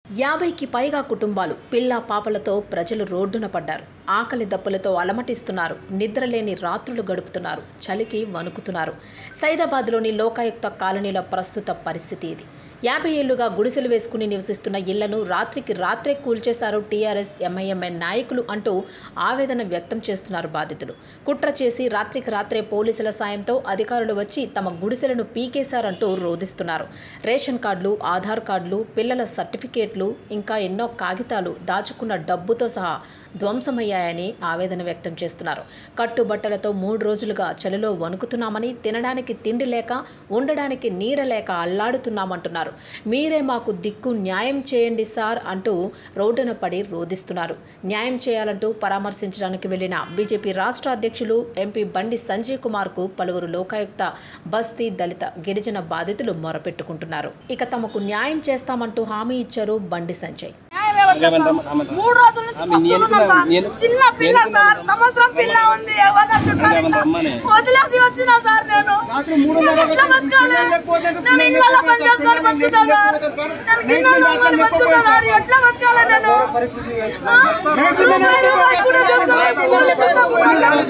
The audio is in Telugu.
యాభైకి పైగా కుటుంబాలు పిల్ల పాపలతో ప్రజలు రోడ్డున పడ్డారు ఆకలి దప్పులతో అలమటిస్తున్నారు నిద్రలేని రాత్రులు గడుపుతున్నారు చలికి వణుకుతున్నారు సైదాబాద్లోని లోకాయుక్త కాలనీల ప్రస్తుత పరిస్థితి ఇది యాభై ఏళ్లుగా గుడిసెలు వేసుకుని నివసిస్తున్న ఇళ్లను రాత్రికి రాత్రే కూల్చేశారు టీఆర్ఎస్ ఎంఐఎంఎన్ నాయకులు అంటూ ఆవేదన వ్యక్తం చేస్తున్నారు బాధితులు కుట్ర చేసి రాత్రికి రాత్రే పోలీసుల సాయంతో అధికారులు వచ్చి తమ గుడిసెలను పీకేశారంటూ రోధిస్తున్నారు రేషన్ కార్డులు ఆధార్ కార్డులు పిల్లల సర్టిఫికేట్లు ఇంకా ఎన్నో కాగితాలు దాచుకున్న డబ్బుతో సహా ధ్వంసమయ్యాయని ఆవేదన వ్యక్తం చేస్తున్నారు కట్టుబట్టలతో మూడు రోజులుగా చలిలో వణుకుతున్నామని తినడానికి తిండి లేక ఉండడానికి నీడ లేక అల్లాడుతున్నామంటున్నారు మీరే మాకు దిక్కు న్యాయం చేయండి సార్ అంటూ రోడ్డున పడి రోధిస్తున్నారు న్యాయం చేయాలంటూ పరామర్శించడానికి వెళ్లిన బీజేపీ రాష్ట్ర అధ్యక్షులు ఎంపీ బండి సంజయ్ కుమార్కు పలువురు లోకాయుక్త బస్తీ దళిత గిరిజన బాధితులు మొరపెట్టుకుంటున్నారు ఇక తమకు న్యాయం చేస్తామంటూ హామీ ఇచ్చారు బండి సంజయ్ న్యాయం ఎవరు చేస్తారు? మూడు రోజుల నుంచి పస్తులున్నాం సార్. చిన్న పిల్ల సార్ సంవత్సరం పిల్ల ఉంది ఎవరు చుట్టాలు ఇంకా? వదిలేసి వచ్చిన సార్ నేను నేను ఎట్లా బతకాలి నేను ఇళ్ళలో పని చేసుకొని బతుకుతా సార్ నేను గిన్నెలు తోముకొని బతుకుతా సార్ ఎట్లా బతకాలి నేను పరిస్థితి ఆ? రూపాయి కూడా చేసుకొని పిల్లల్ని పెంచుకుంటా.